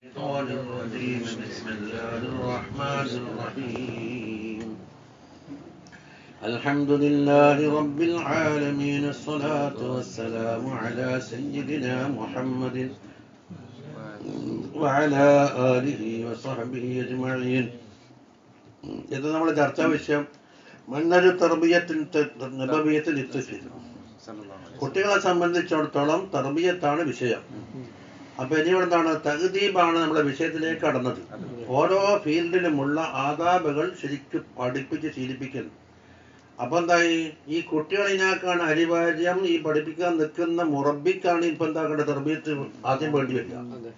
الشيطان الرجيم بسم الله الرحمن الرحيم الحمد لله رب العالمين الصلاة والسلام على سيدنا محمد وعلى آله وصحبه أجمعين ഇത് നമ്മുടെ ചർച്ചാ വിഷയം മണ്ണൊരു തർബീയത്തിൽ നബബീയത്തിൽ ഇത്തിഫി കുട്ടികളെ സംബന്ധിച്ചിടത്തോളം തർബീയത്താണ് വിഷയം അപ്പൊ ഇനി ഇവിടെ എന്താണ് തഹദീബാണ് നമ്മുടെ വിഷയത്തിലേക്ക് കടന്നത് ഓരോ ഫീൽഡിലുമുള്ള ആദാബുകൾ ശരിക്കും പഠിപ്പിച്ച് ശീലിപ്പിക്കൽ അപ്പൊ എന്തായി ഈ കുട്ടികളിനാക്കാണ് അനിവാര്യം ഈ പഠിപ്പിക്കാൻ നിൽക്കുന്ന മുറബിക്കാണ് ഇപ്പൊ എന്താക്കേണ്ട തർബീയത്ത് ആദ്യം വേണ്ടി വരിക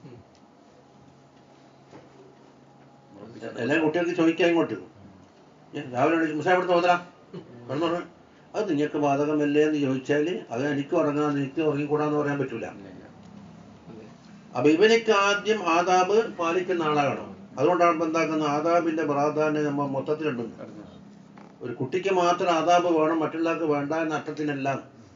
എല്ലാ കുട്ടികൾക്ക് ചോദിക്കാൻ ഇങ്ങോട്ട് ഏ, രാവിലെ എണീച്ച് മുസാ ഇവിടുത്തെ തോന്നലാ കിടന്നു അത് നിങ്ങൾക്ക് ബാധകമല്ലേ എന്ന് ചോദിച്ചാൽ അത് എനിക്ക് ഉറങ്ങാൻ എനിക്ക് ഉറങ്ങിക്കൂടാന്ന് പറയാൻ പറ്റൂല അപ്പൊ ഇവനിക്ക് ആദ്യം ആദാബ് പാലിക്കുന്ന ആളാകണം അതുകൊണ്ടാണ് ഇപ്പൊ എന്താക്കുന്നത് ആദാബിന്റെ പ്രാധാന്യം നമ്മൾ മൊത്തത്തിലുണ്ട് ഒരു കുട്ടിക്ക് മാത്രം ആദാബ് വേണം മറ്റുള്ളവർക്ക് വേണ്ട എന്ന അർത്ഥത്തിനല്ല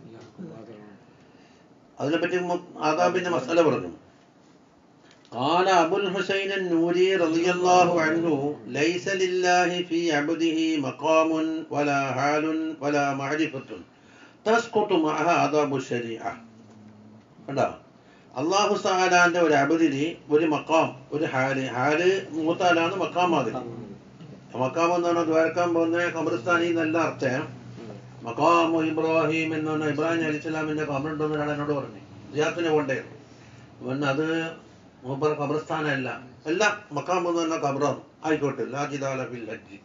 അതിനെപ്പറ്റി മു- ആദാബിന്റെ മസാല പറഞ്ഞു قال أبو الحسين النوري رضي الله عنه ليس لله في عبده مقام ولا حال ولا معرفة تسقط معها آداب الشريعة കണ്ടോ അള്ളാഹു സഹാലാന്റെ ഒരു അബദിന് ഒരു മക്കാം ഒരു ഹാല് ഹാല് മൂത്താലാണ് മക്കാമാകൽ മക്കാം എന്ന് പറഞ്ഞാൽ ദ്വാരക്കാൻ പോകുന്ന ഖബർസ്ഥാനി നല്ല അർത്ഥം മക്കാമു ഇബ്രാഹിം എന്ന് പറഞ്ഞാൽ ഇബ്രാഹിം അലി ഇസ്ലാമിന്റെ ഖബറുണ്ടെന്ന് ഒരാൾ എന്നോട് പറഞ്ഞു സിയാത്തിന് കൊണ്ടേ പിന്നെ അത് മൂപ്പർ ഖബർസ്ഥാനല്ല അല്ല മക്കാം എന്ന് പറഞ്ഞാൽ ഖബറാണ് ആയിക്കോട്ടെ ലാജിദാല ഫിൽ ഹജ്ജ്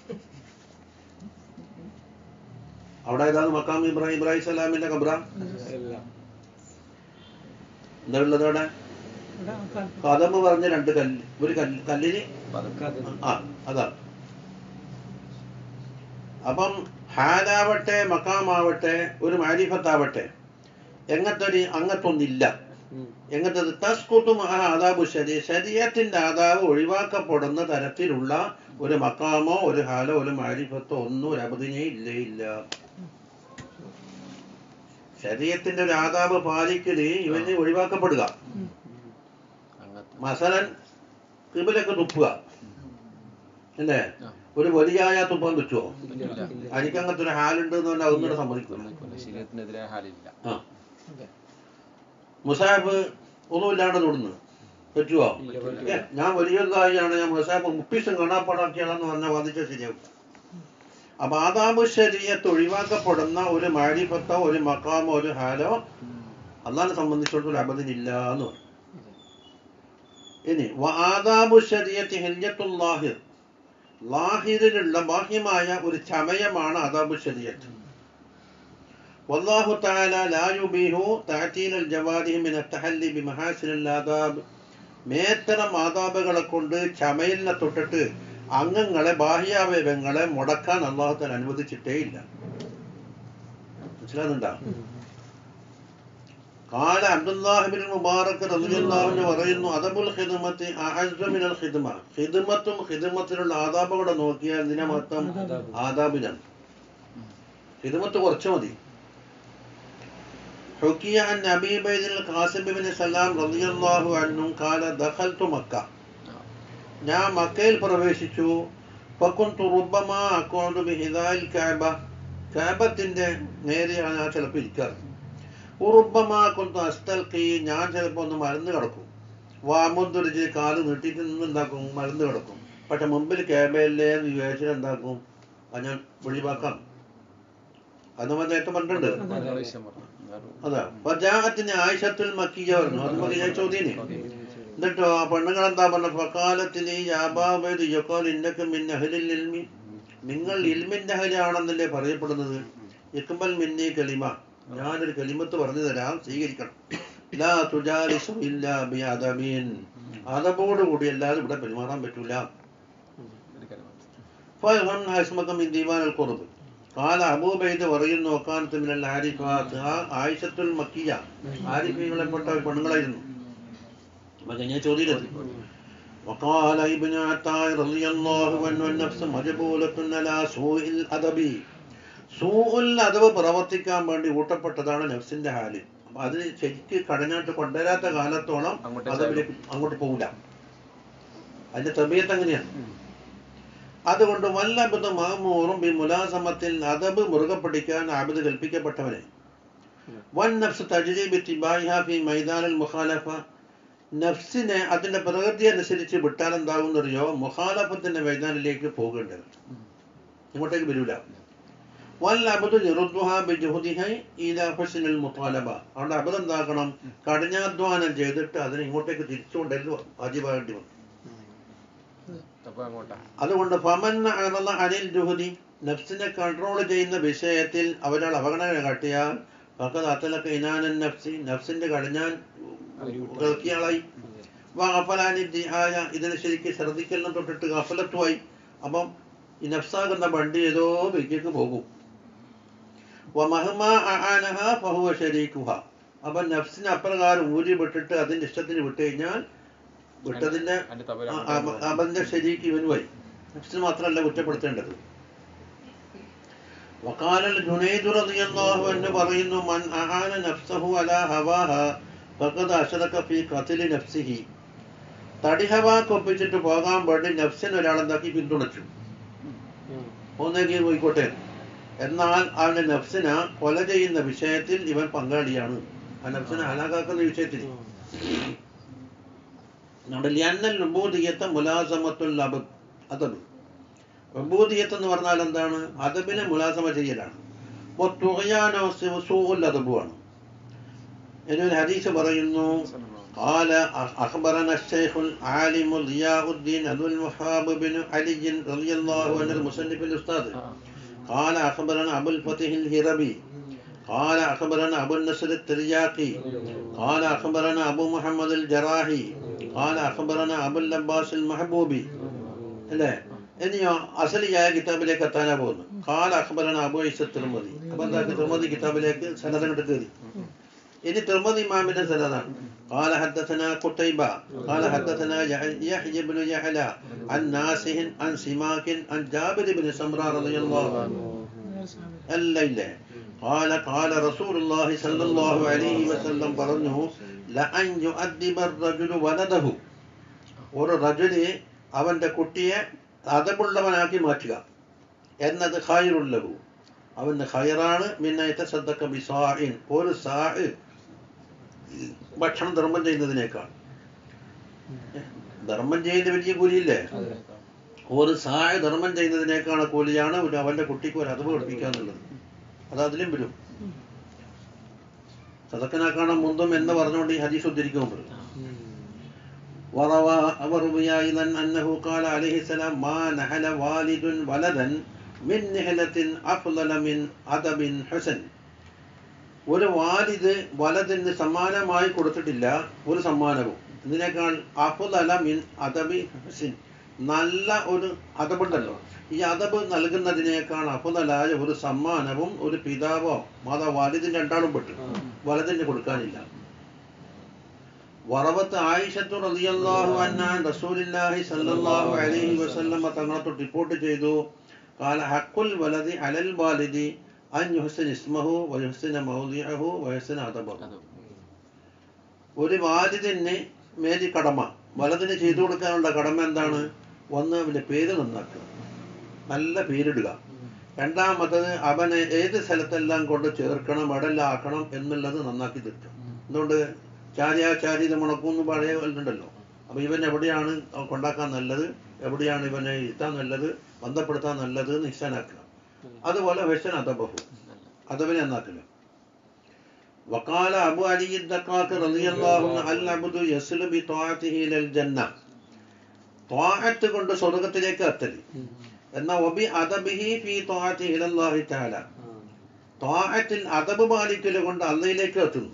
അവിടെ ഏതാണ് മക്കാം ഇബ്രാഹിം ഇബ്രാഹിം സ്വലാമിന്റെ ഖബറ എന്താ ഉള്ളത് അവിടെ കഥമ് പറഞ്ഞ രണ്ട് കല്ല് ഒരു കല്ല് കല്ലിന് ആ അതാ അപ്പം ഹാലാവട്ടെ മക്കാമാവട്ടെ ഒരു മാരിഫത്താവട്ടെ എങ്ങനത്തെ ഒരു അങ്ങത്തൊന്നില്ല എങ്ങനത്തെ തസ്കുത്തും ആദാബു ശരി ശരീരത്തിന്റെ ആദാബ് ഒഴിവാക്കപ്പെടുന്ന തരത്തിലുള്ള ഒരു മക്കാമോ ഒരു ഹാലോ ഒരു മാരിഫത്തോ ഒന്നും ഒരു അബദിനേ ഇല്ലേ ഇല്ല ശരീരത്തിന്റെ ഒരു ആദാബ് പാലിക്കല് ഇവന് ഒഴിവാക്കപ്പെടുക മസലൻ കിബിലൊക്കെ തുപ്പുക അല്ലേ ഒരു വലിയായ തുപ്പാൻ പറ്റുമോ എനിക്ക് അങ്ങനത്തെ ഒരു ഹാലുണ്ട് എന്ന് പറഞ്ഞാൽ അതൊന്നും സമ്മതിക്കില്ല ശരീരത്തിനെതിരെ ഹാലില്ല ആ മുസാഫ് ഒന്നുമില്ലാണ്ട് തൊടുന്നു പറ്റുമോ ഏ, ഞാൻ വലിയതായാണ് ഞാൻ മുസാഫ് മുപ്പീസും കാണാപ്പാടാക്കിയാണെന്ന് പറഞ്ഞാൽ വാദിച്ചാൽ ശരിയാവും അപ്പൊ ആദാബ് ശരീരത്ത് ഒഴിവാക്കപ്പെടുന്ന ഒരു മാരിഫത്തോ ഒരു മക്കാമോ ഒരു ഹാലോ അള്ളാഹിനെ സംബന്ധിച്ചിടത്തോളം അബദിനില്ല എന്ന് പറയും ഇനി വ ആദാബു ശരീരത്തി ഹില്യത്തുൽ ലാഹിർ ലാഹിറിലുള്ള ബാഹ്യമായ ഒരു ചമയമാണ് ആദാബു ശരീരത്ത് والله تعالى لا يبيح تعتيل الجوارح من التحلي بمحاسن الآداب മേത്തരം ആദാബുകളെ കൊണ്ട് ചമയലിനെ തൊട്ടിട്ട് അംഗങ്ങളെ ബാഹ്യാവയവങ്ങളെ മുടക്കാൻ അള്ളാഹുത്താൻ അനുവദിച്ചിട്ടേ ഇല്ല മനസ്സിലാകുന്നുണ്ടോ കാല അബ്ദുല്ലാഹിബിൻ മുബാറക് റളിയല്ലാഹു പറയുന്നു അദബുൽ ഖിദ്മത്തി അഹസ്സു മിനൽ ഖിദ്മ ഖിദ്മത്തും ഖിദ്മത്തിലുള്ള ആദാബുകളെ നോക്കിയാൽ ഇതിനെ മൊത്തം ആദാബിനാണ് ഖിദ്മത്ത് കുറച്ച് മതി حكي عن أبي بيد القاسم بن سلام رضي الله عنه قال دخلت مكة ഞാൻ മക്കയിൽ പ്രവേശിച്ചു ഫക്കുന്തു റുബമ അക്കോണ്ടു ബിഹിദായിൽ കാബ കാബത്തിന്റെ നേരെയാണ് ഞാൻ ചിലപ്പോൾ ഇരിക്കാറ് ഉറുബമ കൊന്തു അസ്തൽക്കി ഞാൻ ചിലപ്പോൾ ഒന്ന് മരുന്ന് കിടക്കും വാമുന്തുരിച്ച് കാല് നീട്ടിയിട്ട് നിന്ന് എന്താക്കും മരുന്ന് കിടക്കും പക്ഷെ മുമ്പിൽ കാബയിലെ എന്ന് വിചാരിച്ചിട്ട് എന്താക്കും അത് ഞാൻ ഒഴിവാക്കാം അത് നമ്മൾ നേരത്തെ പറഞ്ഞിട്ടുണ്ട് വിഷയം പറഞ്ഞു അതാ വജാഹത്തിന് ആയിഷത്തുൽ മക്കിയ പറഞ്ഞു അത് മതി ഞാൻ ചോദ്യം എന്നിട്ടോ ആ പെണ്ണുങ്ങൾ എന്താ പറഞ്ഞ ഫക്കാലത്തിന് യാബാബേത് യക്കോൽ ഇന്നക്ക് മിൻ അഹ്ലിൽ ഇൽമി നിങ്ങൾ ഇൽമിന്റെ അഹലാണെന്നല്ലേ പറയപ്പെടുന്നത് ഇക്ബൽ മിന്നി കലിമ ഞാനൊരു കലിമത്ത് പറഞ്ഞു തരാം സ്വീകരിക്കണം ലാ തുജാലിസു ഇല്ലാ ബി അദബീൻ അതബോട് കൂടി അല്ലാതെ ഇവിടെ പെരുമാറാൻ പറ്റൂല ഫൽഹം ഹസ്മകം മിൻ ദീവാൻ അൽ ഖുർബ് قال അബൂ ബൈദ് പറയുന്നു ഒക്കാനത്ത് മിനൽ ആരിഫാത്ത് ആ ആയിഷത്തുൽ മക്കിയ ആരിഫീങ്ങളെപ്പെട്ട ഒരു പെണ്ണുങ്ങളായിരുന്നു അപ്പൊ ഞാൻ ചോദ്യം وقال ابن عطاء رضي الله عنه النفس مجبولة على سوء الأدب സൂഉൽ അഥവ് പ്രവർത്തിക്കാൻ വേണ്ടി ഊട്ടപ്പെട്ടതാണ് നഫ്സിന്റെ ഹാല് അപ്പൊ അത് ശരിക്ക് കടഞ്ഞാട്ട് കൊണ്ടുവരാത്ത കാലത്തോളം അങ്ങോട്ടേ അത് അവര് അങ്ങോട്ട് പോകില്ല അതിന്റെ തബിയത്ത് അങ്ങനെയാണ് അതുകൊണ്ട് വല്ലബത് മാമൂറും ബി മുലാസമത്തിൽ അതബ് മുറുകെ പിടിക്കാൻ ആബിദ് കൽപ്പിക്കപ്പെട്ടവനെ വൻ നഫ്സ് തജ്രീബി തിബായിഹ ഫി മൈദാനുൽ മുഖാലഫ നഫ്സിനെ അതിന്റെ പ്രകൃതി അനുസരിച്ച് വിട്ടാൽ എന്താകുന്നറിയോ മുഖാലഫത്തിന്റെ മൈതാനിലേക്ക് പോകേണ്ടത് ഇങ്ങോട്ടേക്ക് വരൂല വല്ലബദു യറുദ്ദുഹ ബിജുഹുദിഹി ഇലാ ഹുസ്നിൽ മുത്താലബ അവിടെ അബദ് എന്താക്കണം കഠിനാധ്വാനം ചെയ്തിട്ട് അതിനെ ഇങ്ങോട്ടേക്ക് തിരിച്ചുകൊണ്ടല്ലോ വാജിബാകേണ്ടി വന്നു അപ്പൊ അങ്ങോട്ടാ അതുകൊണ്ട് ഫമൻ അഅറള അനിൽ ജുഹദി നഫ്സിനെ കൺട്രോൾ ചെയ്യുന്ന വിഷയത്തിൽ അവരാൾ അവഗണന കാട്ടിയാൽ ഫഖദ് അത്തലക ഇനാനൻ നഫ്സി നഫ്സിന്റെ കടിഞ്ഞാൻ കേൾക്കിയാളായി വഗഫലാനി ദിആയ ഇതിനെ ശരിക്ക് ശ്രദ്ധിക്കലിനെ തൊട്ടിട്ട് ഗഫലത്തുമായി അപ്പം ഈ നഫ്സാകുന്ന വണ്ടി ഏതോ വഴിക്കേക്ക് പോകും വമഹ്മാ അആനഹ ഫഹുവ ശരീക്കുഹ അപ്പം നഫ്സിനെ അപ്രകാരം ഊരി വിട്ടിട്ട് അതിന്റെ ഇഷ്ടത്തിന് വിട്ടു കഴിഞ്ഞാൽ വിട്ടതിന്റെ അതിന്റെ തബല ആ- ആ- അവന്റെ ശരിക്ക് ഇവനുമായി നഫ്സിന് മാത്രമല്ല കുറ്റപ്പെടുത്തേണ്ടത് വക്കാലൽ ജുനൈദ് റളിയല്ലാഹു അൻഹു പറയുന്നു മൻ അആന നഫ്സഹു അലാ ഹവാഹ ഫഖദ് അശ്റക ഫീ ഖത്ലി നഫ്സിഹി തടി ഹവാക്കൊപ്പിച്ചിട്ട് പോകാൻ വേണ്ടി നഫ്സിനെ ഒരാളെന്താക്കി പിന്തുണച്ചു ഒന്നേക്ക് പോയിക്കോട്ടെ എന്നാൽ അവന്റെ നഫ്സിനെ കൊല ചെയ്യുന്ന വിഷയത്തിൽ ഇവൻ പങ്കാളിയാണ് ആ നഫ്സിനെ ഹലാകാക്കുന്ന വിഷയത്തിൽ നമ്മുടെ ലിയന്നൽ ഉബൂദിയത്ത് മുലാസമത്തുൽ അബദ് അതബ് ഉബൂദിയത്ത് എന്ന് പറഞ്ഞാൽ എന്താണ് അതബിനെ മുലാസമ ചെയ്യലാണ് തുകയാനോ സൂൽ അതബുമാണ് ഇനി ഒരു ഹദീസ് പറയുന്നു قال أخبرنا الشيخ العالم ضياء الدين أبو الوهاب بن علي رضي الله عنه المصنف الأستاذ قال أخبرنا أبو الفتح الهربي قال أخبرنا أبو النصر الترياقي قال أخبرنا أبو محمد الجراحي قال أخبرنا أبو العباس المحبوبي അല്ലേ ഇനിയോ അസലിയായ കിതാബിലേക്ക് എത്താനാ പോകുന്നു കാല അഖബറന അബു ഐസ തിർമതി അപ്പൊ എന്താ തിർമതി കിതാബിലേക്ക് സനദം കൊണ്ട് കയറി ഇനി തിർമതി ഇമാമിന്റെ സനദാണ് قال حدثنا قتيبة قال حدثنا يح- يحيى بن يعلى عن ناسه عن سماك عن جابر بن سمرة رضي الله عنه الليل قال قال رسول الله صلى الله عليه وسلم പറഞ്ഞു لأن يؤدب الرجل ولده ഒരു റജുല് അവന്റെ കുട്ടിയെ അതമുള്ളവനാക്കി മാറ്റുക എന്നത് ഖൈറുല്ലഹു അവന് ഖൈറാണ് മിന്നയത്തെ സദ്ദക്ക ബിസാഇൻ ഒരു സാ ഭക്ഷണം ധർമ്മം ചെയ്യുന്നതിനേക്കാൾ ധർമ്മം ചെയ്യുന്ന വലിയ കൂലിയില്ലേ ഒരു സായ ധർമ്മം ചെയ്യുന്നതിനേക്കാൾ കൂലിയാണ് ഒരു അവന്റെ കുട്ടിക്ക് ഒരു അതവ് പഠിപ്പിക്കുക എന്നുള്ളത് അത് അതിലും വരും സദക്കനാക്കാണ് മുന്തും എന്ന് പറഞ്ഞുകൊണ്ട് ഈ ഹദീസ് ഉദ്ധരിക്കുമ്പോൾ وروى وروي أيضا أنه قال عليه السلام ما نحل والد ولدا من نحلة أفضل من أدب حسن ഒരു വാലിദ് വലതിന് സമ്മാനമായി കൊടുത്തിട്ടില്ല ഒരു സമ്മാനവും ഇതിനേക്കാൾ അഫുദല മിൻ അദബി ഹുസിൻ നല്ല ഒരു അതബുണ്ടല്ലോ ഈ അതബ് നൽകുന്നതിനേക്കാൾ അഫുദലായ ഒരു സമ്മാനവും ഒരു പിതാവോ മാതാ വാലിദിന് രണ്ടാളും പെട്ടു വലതിന് കൊടുക്കാനില്ല വറവത്ത് ആയിഷത്തു റളിയല്ലാഹു അൻഹ റസൂലുള്ളാഹി സ്വല്ലല്ലാഹു അലൈഹി വസല്ലമ തങ്ങളെ തൊട്ട് റിപ്പോർട്ട് ചെയ്തു قال حق الولد على الوالد أن يحسن اسمه ويحسن موضعه ويحسن أدبه ഒരു വാലിദിന് മേലി കടമ വലതിന് ചെയ്തു കൊടുക്കാനുള്ള കടമ എന്താണ് ഒന്ന് അവന്റെ പേര് നന്നാക്കുക നല്ല പേരിടുക രണ്ടാമത്തത് അവനെ ഏത് സ്ഥലത്തെല്ലാം കൊണ്ട് ചേർക്കണം എവിടെല്ലാം ആക്കണം എന്നുള്ളത് നന്നാക്കി തീർക്കുക എന്തുകൊണ്ട് ചാരിയാ ചാരി ഇത് മുണക്കൂന്ന് പഴയ ഉണ്ടല്ലോ അപ്പൊ ഇവൻ എവിടെയാണ് കൊണ്ടാക്കാൻ നല്ലത് എവിടെയാണ് ഇവനെ ഇരുത്താൻ നല്ലത് ബന്ധപ്പെടുത്താൻ നല്ലത് നിശ്ചയനാക്കുക അതുപോലെ ഹെസൻ അതബഹു അതവനെ നന്നാക്കുക وقال أبو علي الدقاق رضي الله عنه العبد يصل بطاعته إلى الجنة طاعت കൊണ്ട് സ്വർഗത്തിലേക്ക് എത്തൽ എന്നാൽ ഒബി അദബിഹി ഫി طاعته إلى الله تعالى طاعത്തിൽ അദബ് പാലിക്കൽ കൊണ്ട് അള്ളയിലേക്ക് എത്തുന്നു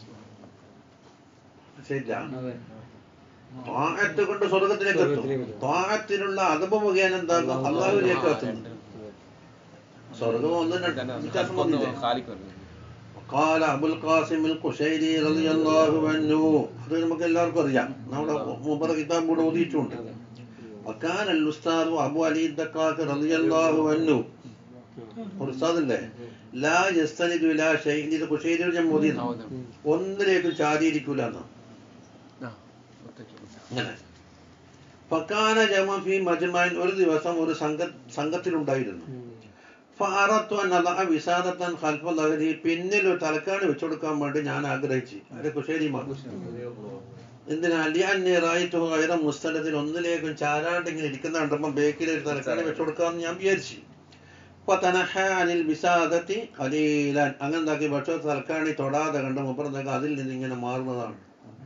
ശരിയാ ത്വാഅത്ത് കൊണ്ട് സ്വർഗത്തിലേക്ക് എത്തും ത്വാഅത്തിലുള്ള അതബ് മുഖേന എന്താകും അള്ളാഹുവിലേക്ക് എത്തുന്നു സ്വർഗം ഒന്നും രണ്ടും വ്യത്യാസം വന്നില്ലേ قال أبو القاسم القشيري رضي الله عنه അത് നമുക്ക് എല്ലാവർക്കും അറിയാം നമ്മുടെ മുമ്പറ കിതാബ് കൂടെ ഓതിയിട്ടുണ്ട് وكان الأستاذ أبو علي الدقاق رضي الله عنه ഒരു ഉസ്താദല്ലേ ലാ യസ്തനിദു ഇലാ ഷൈഇൻ ഇത് കുശൈരിയുടെ ഞാൻ മോദിയത് ഒന്നിലേക്കും ചാരിയിരിക്കൂല എന്നാ അങ്ങനെ ഫക്കാന ജമഫി മജ്മൈൻ ഒരു ദിവസം ഒരു സംഘ സംഘത്തിലുണ്ടായിരുന്നു ഫാറത്തു അന്നത വിസാദത്തൻ ഖൽഫ ലഹരി പിന്നിൽ ഒരു തലക്കാണി വെച്ചു കൊടുക്കാൻ വേണ്ടി ഞാൻ ആഗ്രഹിച്ചു അതെ കുശേരിമാണ് എന്തിനാ അലിയാന്നി റായിത്തു ഗൈറ മുസ്തലത്തിൽ ഒന്നിലേക്കും ചാരാണ്ട് ഇങ്ങനെ ഇരിക്കുന്ന കണ്ടപ്പോൾ ബേക്കിൽ ഒരു തലക്കാണി വെച്ചു കൊടുക്കാമെന്ന് ഞാൻ വിചാരിച്ചു അപ്പൊ തനഹ അനിൽ വിസാദത്തി അലീലാൻ അങ്ങനെ എന്താക്കി പക്ഷേ തലക്കാണി തൊടാതെ കണ്ട മുപ്പറന്നൊക്കെ അതിൽ നിന്ന് ഇങ്ങനെ മാറുന്നതാണ്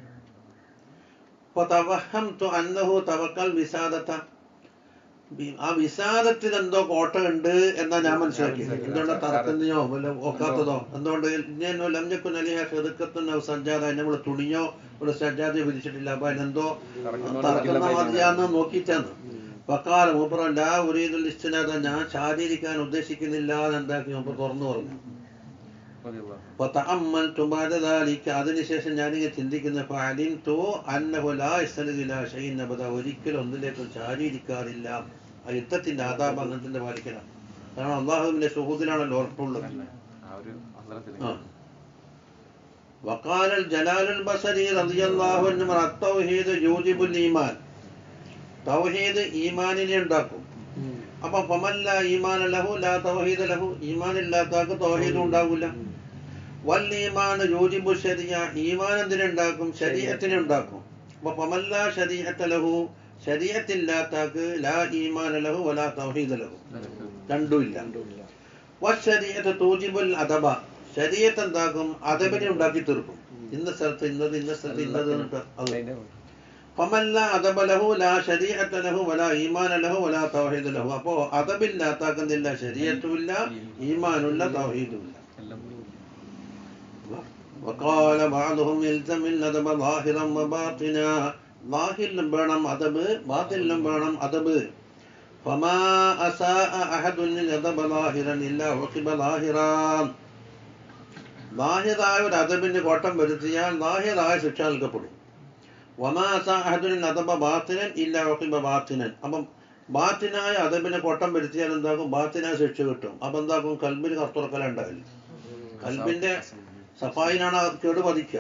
അപ്പൊ തവഹംതു അന്നഹു തവക്കൽ വിസാദത്ത വി- ആ വിസാദത്തിൽ എന്തോ കോട്ടയുണ്ട് എന്നാ ഞാൻ മനസ്സിലാക്കി എന്തുകൊണ്ട് തറക്കുന്നയോ വല്ല ഒക്കാത്തതോ എന്തുകൊണ്ട് ഞാൻ ലംജക്കുൻ അലിഹ ഹെറുക്കത്തുന്ന സജ്ജാത നമ്മൾ തുണിയോ ഒരു സജ്ജാതയോ വിരിച്ചിട്ടില്ല അപ്പൊ അതിനെന്തോ തറക്കുന്ന മാതിരിയാന്ന് നോക്കിയിട്ടാണ് വക്കാല മൂപ്പറ ലാ ഉരീദുൽ ഇസ്തിനാദ ഞാൻ ശാരീരിക്കാൻ ഉദ്ദേശിക്കുന്നില്ല എന്ന് എന്താക്കി മൂപ്പർ തുറന്നു പറഞ്ഞു അപ്പൊ തഅമ്മൽതു ബഅദ ദാലിക അതിനുശേഷം ഞാനിങ്ങനെ ചിന്തിക്കുന്ന ഫഅലിംതു അന്നഹു ലാ യസ്തനദു ഇലാ ഷൈഇൻ അബദ ഒരിക്കലും ഒന്നിലേക്കും ശാരീരിക്കാറില്ല ആ യുദ്ധത്തിന്റെ ആദാബ് അങ്ങനത്തിന്റെ പാലിക്കണം കാരണം അള്ളാഹുവിന്റെ സുഹൂദിലാണല്ലോ ഉറപ്പുള്ളത് ആ ഒരു അവസരത്തിൽ ആ. وقال الجلال البصري رضي الله عنه التوحيد يوجب الإيمان തൗഹീദ് ഈമാനിനെ ഉണ്ടാക്കും അപ്പൊ ഫമല്ല ഈമാൻ ലഹു ലാ തൗഹീദ് ലഹു ഈമാൻ ഇല്ലാത്താക്ക് തൗഹീദ് ഉണ്ടാവില്ല വൽ ഈമാൻ യൂജിബു ശരിയ ഈമാൻ എന്തിനുണ്ടാക്കും ശരീരത്തിനെ ഉണ്ടാക്കും അപ്പൊ ഫമല്ല ശരീഅത്ത ലഹു ശരീഅത്തില്ലാത്താക്ക് ലാ ഈമാൻ ലഹു വലാ തൗഹീദ് ലഹു രണ്ടുമില്ല വശരീഅത്ത് തൂജിബുൽ അദബ ശരീഅത്ത് എന്താക്കും അദബിനെ ഉണ്ടാക്കി തീർക്കും ഇന്ന സ്ഥലത്ത് ഇന്നത് ഇന്ന സ്ഥലത്ത് ഇന്നത് എന്നിട്ട് അത് ഫമല്ല അദബ ലഹു ലാ ശരീഅത്ത ലഹു വലാ ഈമാന ലഹു വലാ തൗഹീദ് ലഹു അപ്പോ അദബില്ലാത്താക്കുന്നില്ല ശരീഅത്തുമില്ല ഈമാനുമില്ല തൗഹീദുമില്ല എല്ലാം وقال بعضهم يلزم الأدب ظاهرا وباطنا ظاهر വേണം അദബ് ബാത്തിലും വേണം അദബ് فما أساء أحد الأدب ظاهرا إلا عقب ظاهرا ലാഹിറായ ഒരു അദബിന് കോട്ടം വരുത്തിയാൽ ലാഹിറായ ശിക്ഷ നൽകപ്പെടും വമാസ അഹദുൻ അദബ ബാത്തിനൻ ഇല്ല ഒക്കിബ ബാത്തിനൻ അപ്പം ബാത്തിനായ അദബിന് കോട്ടം വരുത്തിയാൽ എന്താക്കും ബാത്തിനായ ശിക്ഷ കിട്ടും അപ്പൊ എന്താക്കും കൽബിന് കർത്തുറക്കലുണ്ടാവില്ല കൽബിന്റെ സഫായിനാണ് അത് കേട് പതിക്കുക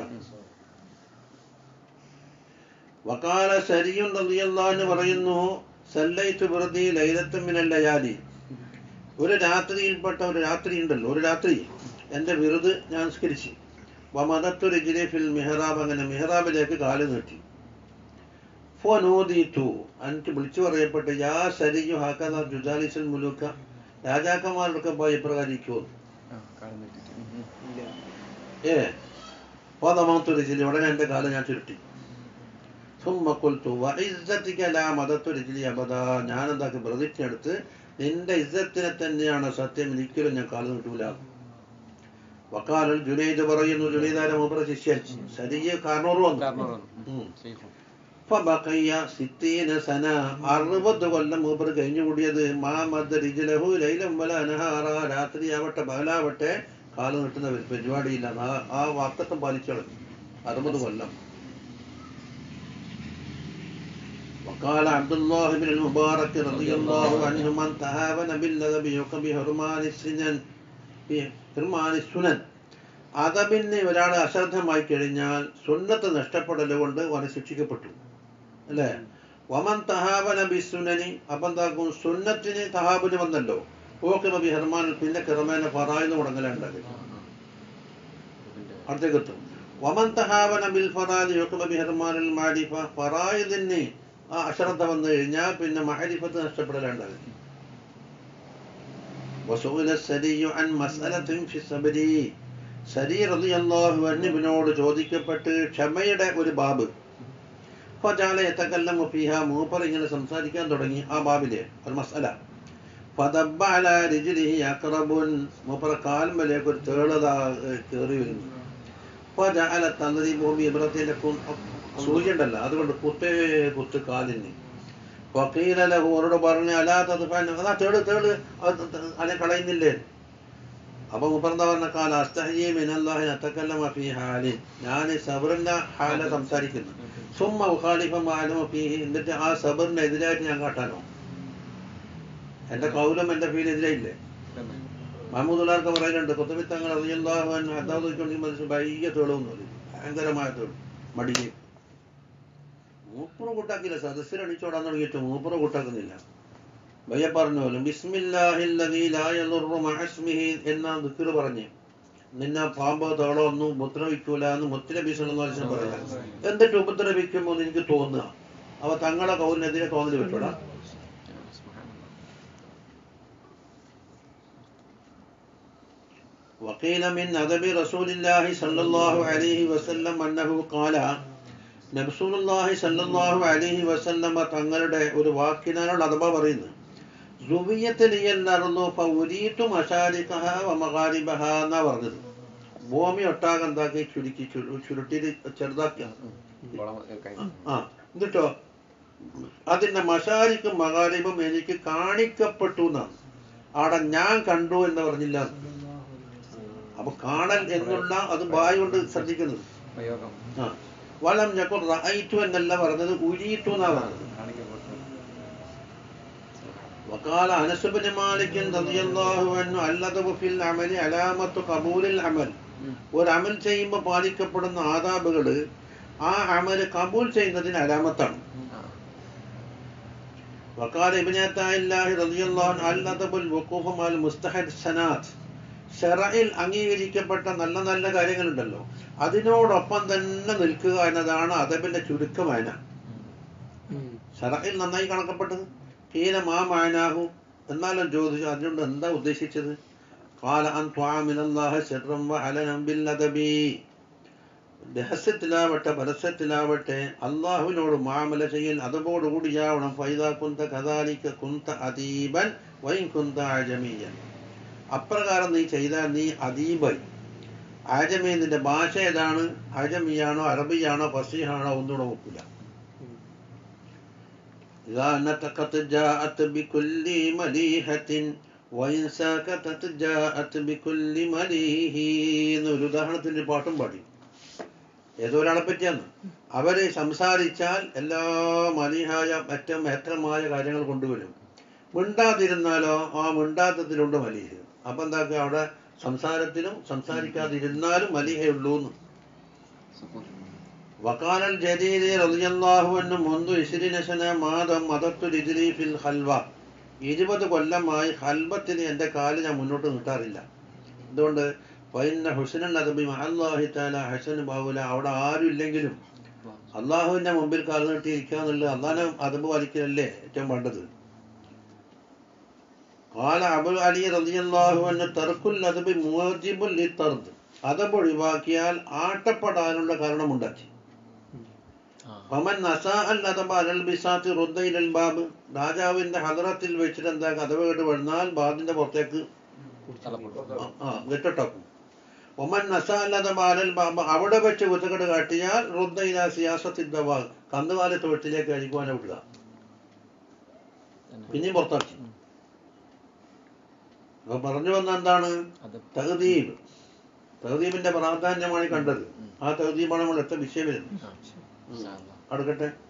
വക്കാല ശരിയും റളിയല്ലാഹു പറയുന്നു സല്ലൈത്തു വെറുതെ ലൈലത്തും മിനൽ ലയാലി ഒരു രാത്രിയിൽപ്പെട്ട ഒരു രാത്രി ഉണ്ടല്ലോ ഒരു രാത്രി എൻ്റെ വിറുത് ഞാൻ സ്കരിച്ചു വമതത്തു രജിലെ ഫിൽ മിഹറാബ് അങ്ങനെ മിഹറാബിലേക്ക് കാല് നീട്ടി ഫോനോദീത്തു എനിക്ക് വിളിച്ചു പറയപ്പെട്ട് യാ ശരിയു ഹാക്കത ജുദാലിസൽ മുലൂക്ക രാജാക്കന്മാരുടെ പോയി ഇപ്രകാരിക്കുമോ ആ കാലം തെറ്റിട്ട് ഏ പദമാത്തു രജിലി ഉടനെ എൻ്റെ കാല് ഞാൻ ചുരുട്ടി ثم قلت وعزتك لا مددت رجلي أبدا ഞാൻ എന്താക്കി പ്രതിജ്ഞ എടുത്ത് നിന്റെ ഇസ്സത്തിനെ തന്നെയാണ് സത്യം ഒരിക്കലും ഞാൻ കാല് നീട്ടൂല വക്കാലൽ ജുനൈദ് പറയുന്നു ജുനൈദാര മൂപ്പറ ശിഷ്യൻ ശരിയ കാരണോറ് വന്നു കാരണം ഉം. ശൈഖും ഫബഖയ്യ സിത്തീന സന അറുപത് കൊല്ലം മൂപ്പർ കഴിഞ്ഞുകൂടിയത് മാമദ് റിജലഹു ലൈലം വല അനഹാറ രാത്രിയാവട്ടെ പകലാവട്ടെ കാല് നീട്ടുന്ന ഒരു പരിപാടിയില്ല ആ- ആ വാക്കത്തം പാലിച്ചോളൂ അറുപത് കൊല്ലം وقال عبد الله بن المبارك رضي الله عنه من تهاون بالذي بيوقع بحرمان السنن ബിഹർമാൻ സുനൻ അതപിന്നെ ഒരാൾ അശ്രദ്ധമായി കഴിഞ്ഞാൽ സുന്നത്ത് നഷ്ടപ്പെടൽ കൊണ്ട് അവനെ ശിക്ഷിക്കപ്പെട്ടു അല്ലേ വമൻ തഹാബന ബിസുനനി അപ്പം എന്താക്കും സുന്നത്തിന് തഹാബിന് വന്നല്ലോ ഓക്കെ ബിഹർമാൻ പിന്നെ കിറമേനെ ഫറായിന്ന് മുടങ്ങലുണ്ടാക്കി അടുത്തേക്ക് എത്തും വമൻ തഹാബന ബിൽ ഫറാദി യോക്കബ ബിഹർമാനിൽ മാരിഫ ഫറായിദിന് ആ അശ്രദ്ധ വന്നു കഴിഞ്ഞാൽ പിന്നെ മഹരിഫത്ത് നഷ്ടപ്പെടലുണ്ടാകും وسئل السري عن مسألة في الصبر സരി റളിയല്ലാഹു അൻഹുവിനോട് ചോദിക്കപ്പെട്ട് ക്ഷമയുടെ ഒരു ബാബ് ഫജാല യതകല്ലമു ഫീഹ മൂപ്പർ ഇങ്ങനെ സംസാരിക്കാൻ തുടങ്ങി ആ ബാബിലെ ഒരു മസല ഫദബ്ബ അലാ റിജ്ലിഹി അഖറബുൻ മൂപ്പർ കാൽമലേക്ക് ഒരു തേളത കയറി വരുന്നു ഫജഅല തദ്രിബു ബി ഇബ്രത്തിലക്കും സൂചി ഉണ്ടല്ലോ അതുകൊണ്ട് കുത്തേ കുത്ത് കാലിന് ഫഖീല ലഹു അവരോട് പറഞ്ഞു അലാ തദ്ഫഅൻ അതാ തേട് തേട് അത് അതിനെ കളയുന്നില്ലേ അപ്പൊ മുപ്പറന്താ പറഞ്ഞ കാല അസ്തഹി മിനല്ലാഹി അത്തക്കല്ലമ ഫീ ഹാലിൻ ഞാൻ സബറിന്റെ ഹാല സംസാരിക്കുന്നു സുമ്മ ഉഖാലിഫ മാലമ ഫീഹി എന്നിട്ട് ആ സബറിന് എതിരായിട്ട് ഞാൻ കാട്ടാനോ എന്റെ കൗലം എന്റെ ഫീൽ എതിരായില്ലേ മഹമ്മൂദുലാർക്ക് പറയുന്നുണ്ട് കുത്തുബിത്തങ്ങൾ അറിയല്ലാഹു അതാവുകൊണ്ടെങ്കിൽ മനസ്സിൽ ഭയ്യ തേളുമെന്ന് പറയും ഭയങ്കരമായ തേളും മടിയെ മൂപ്പുറ കൂട്ടാക്കില്ല സദസ്സിൽ അടിച്ചോടാൻ തുടങ്ങിയിട്ട് മൂപ്പുറ കൂട്ടാക്കുന്നില്ല ഭയ്യ പറഞ്ഞു പോലും ബിസ്മില്ലാഹില്ലദീ ലാ യദുറു മഅ ഇസ്മിഹി എന്ന ദിക്ർ പറഞ്ഞ് നിന്നെ പാമ്പോ തേളോ ഒന്നും ഉപദ്രവിക്കൂല എന്ന് മുത്തനബി സല്ലല്ലാഹു അലൈഹി വസല്ലം പറയാം എന്നിട്ട് ഉപദ്രവിക്കുമോ എന്ന് എനിക്ക് തോന്നുക അവ തങ്ങളെ കൗലിനെതിരെ തോന്നൽ പറ്റൂടാ وقيل من أدب رسول الله صلى الله عليه وسلم أنه قال നബ്സൂലുള്ളാഹി സല്ലല്ലാഹു അലൈഹി വസല്ലമ തങ്ങളുടെ ഒരു വാക്കിനാലാണ് അഥവ പറയുന്നത് റുവിയത്തിലിയല്ലായിരുന്നു ഫൗരീത്തു മശാരിഖഹ വ മഗാരിബഹ എന്നാ പറഞ്ഞത് ഭൂമി ഒട്ടാകെ എന്താക്കി ചുരുക്കി ചുരു- ചുരുട്ടി ചെറുതാക്കി വളം കഴിഞ്ഞു ആ എന്നിട്ടോ അതിന്റെ മശാരിക്കും മകാരിബും എനിക്ക് കാണിക്കപ്പെട്ടു എന്നാണ് ആടെ ഞാൻ കണ്ടു എന്ന് പറഞ്ഞില്ല അപ്പൊ കാണൽ എന്നുള്ള അത് ബായ് കൊണ്ട് ശ്രദ്ധിക്കുന്നത് പ്രയോഗം ആ വലം ഞങ്ങൾ റഅയ്തു എന്നല്ല പറഞ്ഞത് ഉരീത്തു എന്നാ പറഞ്ഞത് കാണിക്കപ്പെട്ടു وقال أنس بن مالك رضي الله عنه الأدب في العمل علامة قبول العمل ഒരു അമൽ ചെയ്യുമ്പോൾ പാലിക്കപ്പെടുന്ന ആദാബുകള് ആ അമല് കബൂൽ ചെയ്യുന്നതിന് അലാമത്താണ് ആ. وقال ابن عطاء الله رضي الله عنه الأدب الوقوف مع المستحسنات ഷറയിൽ അംഗീകരിക്കപ്പെട്ട നല്ല നല്ല കാര്യങ്ങളുണ്ടല്ലോ അതിനോടൊപ്പം തന്നെ നിൽക്കുക എന്നതാണ് അദബിന്റെ ചുരുക്കമായന ഷറയിൽ നന്നായി കണക്കപ്പെട്ടത് കീല മാ മാനാഹു എന്നാലും ചോദിച്ചു അതിനോട് എന്താ ഉദ്ദേശിച്ചത് قال أن تعامل الله سرا وعلنا بالأدب രഹസ്യത്തിലാവട്ടെ പരസ്യത്തിലാവട്ടെ അള്ളാഹുവിനോട് മാമല ചെയ്യൽ അതോടുകൂടിയാവണം ഫൈദ കുന്ത കഥാലിക്ക കുന്ത അതീബൻ വൈൻ കുന്ത ആജമീയൻ അപ്രകാരം നീ ചെയ്താൽ നീ അതീബായി ആജമി നിന്റെ ഭാഷ ഏതാണ് ആജമിയാണോ അറബിയാണോ ഫസീഹാണോ ഒന്നുകൂടെ നോക്കില്ല إذا نطقت جاءت بكل مليحة وإن سكتت جاءت بكل مليه എന്നൊരു ഉദാഹരണത്തിന്റെ പാട്ടും പാടി ഏതോ ഒരാളെ പറ്റിയാണ് അവര് സംസാരിച്ചാൽ എല്ലാ മലിഹായ ഏറ്റവും ഏറ്റമായ കാര്യങ്ങൾ കൊണ്ടുവരും മിണ്ടാതിരുന്നാലോ ആ മിണ്ടാത്തതിലുണ്ട് മലിഹ അപ്പൊ എന്താക്കുക അവിടെ സംസാരത്തിലും സംസാരിക്കാതിരുന്നാലും മലിഹയുള്ളൂ എന്ന് وقال الجديد رضي الله عنه منذ عشرين سنة മാതം മദത്തു രിജിലി ഫിൽ ഹൽവ ഇരുപത് കൊല്ലമായി ഹൽബത്തിന് എൻ്റെ കാല് ഞാൻ മുന്നോട്ട് നീട്ടാറില്ല എന്തുകൊണ്ട് ഫൈന ഹുസനൽ അദബി അള്ളാഹി താല ഹസൻ ബാവുല അവിടെ ആരും ഇല്ലെങ്കിലും അള്ളാഹുവിന്റെ മുമ്പിൽ കാല് നീട്ടിയിരിക്കുക എന്നുള്ളത് അള്ളാഹനെ അതബ് വലിക്കലല്ലേ ഏറ്റവും വേണ്ടത് قال അബു അലി റളിയല്ലാഹു അൻഹു തർക്കുൽ അദബി മുവാജിബുൽ ലിത്തർദ് അതബ് ഒഴിവാക്കിയാൽ ആട്ടപ്പെടാനുള്ള കാരണമുണ്ടാക്കി ഫമൻ നസാഅൽ അദബ അലൽ ബിസാത്തി റുദ്ദ ഇലൽ ബാബ് രാജാവിന്റെ ഹദറത്തിൽ വെച്ചിട്ട് എന്താ കഥവ് കേട്ട് വന്നാൽ ബാബിന്റെ പുറത്തേക്ക് തലപ്പെട്ടു ആ, ആ വിട്ടിട്ടാക്കും ഒമൻ നസാഅൽ അദബ അലൽ ബാബ് അവിടെ വെച്ച് കുത്തക്കെട്ട് കാട്ടിയാൽ റുദ്ദ ഇല സിയാസത്തിൽ ദവാ കന്നുകാലത്ത് വെട്ടിലേക്ക് അഴിക്കുവാനെ വിടുക പിന്നെയും പുറത്താക്കി അപ്പൊ പറഞ്ഞു വന്ന എന്താണ് അത് തഹദീബ് തഹദീബിന്റെ പ്രാധാന്യമാണ് ഈ കണ്ടത് ആ തഹദീബാണ് നമ്മൾ എത്ര വിഷയം വരുന്നത് ആ. ഇൻഷാ അല്ലാ. അടുക്കട്ടെ